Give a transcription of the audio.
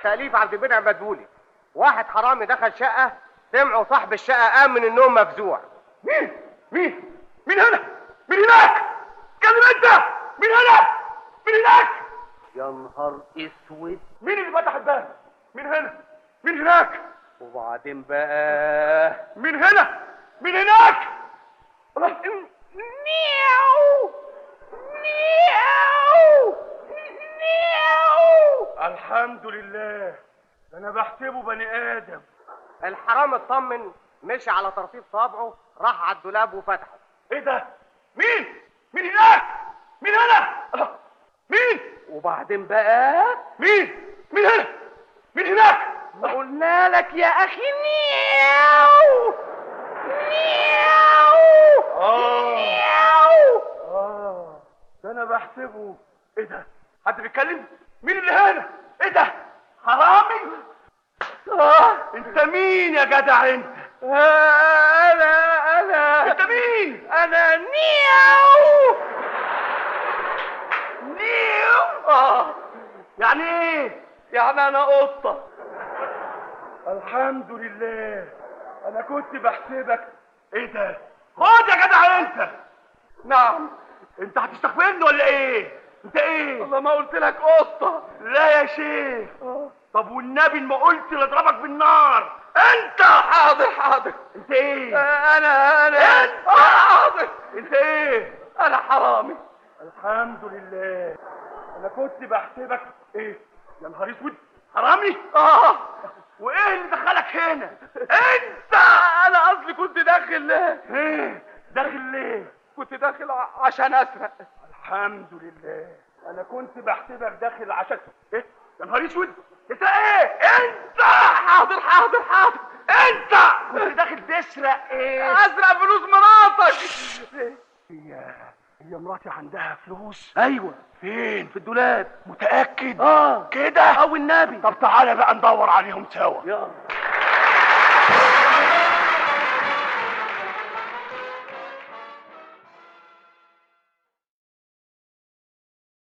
تاليف عبد المنعم مدبولي واحد حرامي دخل شقه سمعوا صاحب الشقه قام من النوم مفزوع مين مين مين هنا مين هناك كلم انت مين هنا مين هناك يا نهار اسود مين اللي فتح الباب مين هنا مين هناك وبعدين بقى مين هنا مين هناك الله مياو مياو مياو الحمد لله ده انا بحسبه بني ادم الحرام اطمن مشي على طرفيف صابعه راح على الدولاب وفتحه ايه ده مين مين هناك مين هنا الله مين وبعدين بقى مين مين هنا مين هناك ما قلنا لك يا اخي مياو مياو اه مياو اه ده انا بحسبه ايه ده حد بيتكلم مين اللي هنا ايه ده حرامي اه انت مين يا جدع انت انا انا انت مين انا مياو نيو اه يعني ايه يعني انا قطه الحمد لله انا كنت بحسبك ايه ده خد يا جدع انت نعم انت هتستخبرني ولا ايه انت ايه والله ما قلت لك قطه لا يا شيخ طب والنبي ما قلت لاضربك بالنار انت حاضر حاضر انت ايه انا انا انت حاضر انت ايه انا حرامي الحمد لله انا كنت بحسبك ايه يا نهار اسود حرامي اه وايه اللي دخلك هنا انت انا اصلي كنت داخل ايه داخل ليه كنت داخل ع- عشان اسرق الحمد لله انا كنت بحسبك داخل عشان ايه يا نهار اسود انت ايه انت حاضر حاضر حاضر انت كنت داخل تسرق ايه اسرق فلوس مراتك هي هي مراتي عندها فلوس ايوه فين في الدولاب متاكد اه كده او النبي طب تعالى بقى ندور عليهم سوا يلا